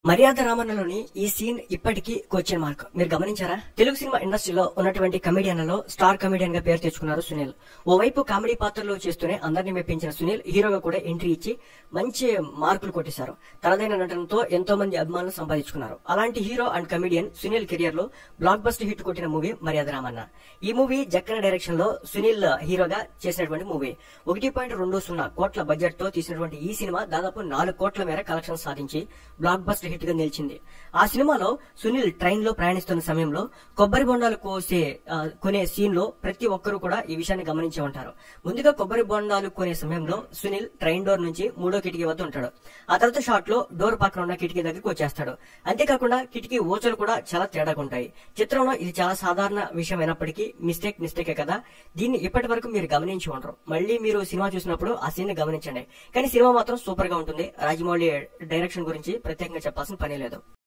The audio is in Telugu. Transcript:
మర్యాద రామన్నలోని ఈ సీన్ ఇప్పటికీ క్వశ్చన్ మార్క్ మీరు గమనించారా తెలుగు సినిమా ఇండస్ట్రీలో ఉన్నటువంటి కమెడియన్లలో స్టార్ కమెడియన్ గా పేరు తెచ్చుకున్నారు సునీల్ ఓవైపు కామెడీ పాత్రలో చేస్తూనే అందరినీ మెప్పించిన సునీల్ హీరోగా కూడా ఎంట్రీ ఇచ్చి మంచి మార్కులు కొట్టేశారు తనదైన నటనతో ఎంతో మంది అభిమానులు సంపాదించుకున్నారు అలాంటి hero and comedian Sunil career లో బ్లాక్ బస్టర్ హిట్ కొట్టిన మూవీ మర్యాద రామన్న ఈ మూవీ జక్కన డైరెక్షన్ లో సునీల్ హీరోగా చేసినటువంటి మూవీ ఒకటి పాయింట్ రెండు సున్నా కోట్ల బడ్జెట్ తో తీసినటువంటి ఈ సినిమా దాదాపు నాలుగు కోట్ల మేర కలెక్షన్ సాధించి బ్లాక్ బస్టర్ హిట్ గా నిలిచింది ఆ సినిమాలో సునీల్ ట్రైన్ లో ప్రయాణిస్తున్న సమయంలో కొబ్బరి బొండాలు కోసే ఆ, కొనే సీన్ లో ప్రతి ఒక్కరూ కూడా ఈ విషయాన్ని గమనించి ఉంటారు ముందుగా కొబ్బరి బొండాలు కొనే సమయంలో సునీల్ ట్రైన్ డోర్ నుంచి మూడో కిటికీ వద్ద ఉంటాడు ఆ తర్వాత షాట్ లో డోర్ పక్కన ఉన్న కిటికీ దగ్గరికి వచ్చేస్తాడు అంతేకాకుండా కిటికీ ఓచలు కూడా చాలా తేడాగా ఉంటాయి చిత్రంలో ఇది చాలా సాధారణ విషయం అయినప్పటికీ మిస్టేక్ మిస్టేకే కదా దీన్ని ఇప్పటి వరకు మీరు గమనించి ఉండరు మళ్ళీ మీరు సినిమా చూసినప్పుడు ఆ సీన్ గమనించండి కానీ సినిమా మాత్రం సూపర్ గా ఉంటుంది రాజమౌళి డైరెక్షన్ గురించి ప్రత్యేకంగా చెప్పాల్సిన పని లేదు